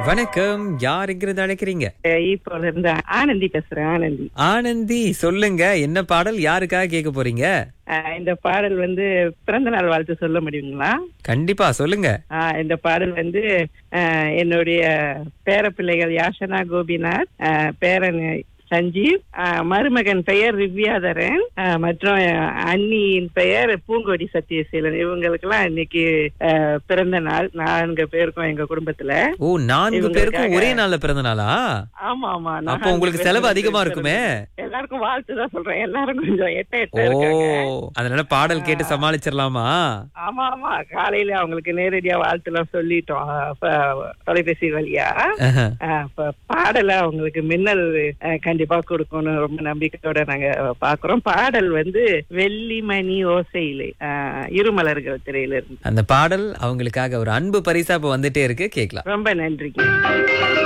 வணக்கம் யார் எங்கிருந்து அழைக்கிறீங்க இப்போ இருந்து ஆனந்தி பேசுறேன் ஆனந்தி ஆனந்தி சொல்லுங்க என்ன பாடல் யாருக்காக கேட்க போறீங்க அஹ் இந்த பாடல் வந்து பிறந்த நாள் வாழ்த்து சொல்ல முடியுங்களா கண்டிப்பா சொல்லுங்க அஹ் இந்த பாடல் வந்து அஹ் என்னுடைய பேரப்பிள்ளைகள் யாஷனா கோபிநாத் அஹ் பேரன் சஞ்சீவ் அஹ் மருமகன் பெயர் திவ்யாதரன் அஹ் மற்றும் அண்ணியின் பெயர் பூங்கொடி சத்யசீலன் இவங்களுக்கெல்லாம் இன்னைக்கு அஹ், பிறந்த நாள் நான்கு பேருக்கும் எங்க குடும்பத்துல ஓ நான்கு இவங்களுக்காக- பேருக்கும் ஒரே நாள்ல பிறந்த நாளா ஆமா ஆமா அப்போ உங்களுக்கு செலவு அதிகமா இருக்குமே எல்லாருக்கும் வாழ்த்து தான் சொல்றேன் எல்லாரும் கொஞ்சம் எட்ட எட்ட ஓ இருக்காங்க அதனால பாடல் கேட்டு சமாளிச்சிடலாமா ஆமா ஆமா காலையில அவங்களுக்கு நேரடியா வாழ்த்து எல்லாம் சொல்லிட்டோம் அப்ப தொலைபேசி வழியா ஆஹா. அஹ் அப்ப பாடல அவங்களுக்கு மின்னல் அஹ், கண்டிப்பா கொடுக்கணும் ரொம்ப நம்பிக்கையோட நாங்க பாக்குறோம் பாடல் வந்து வெள்ளிமணி ஓசையிலே அஹ், இருமலர்கள் திரையில இருந்து அந்த பாடல் அவங்களுக்காக ஒரு அன்பு பரிசா இப்ப வந்துட்டே இருக்கு கேக்கலாம் ரொம்ப நன்றிங்க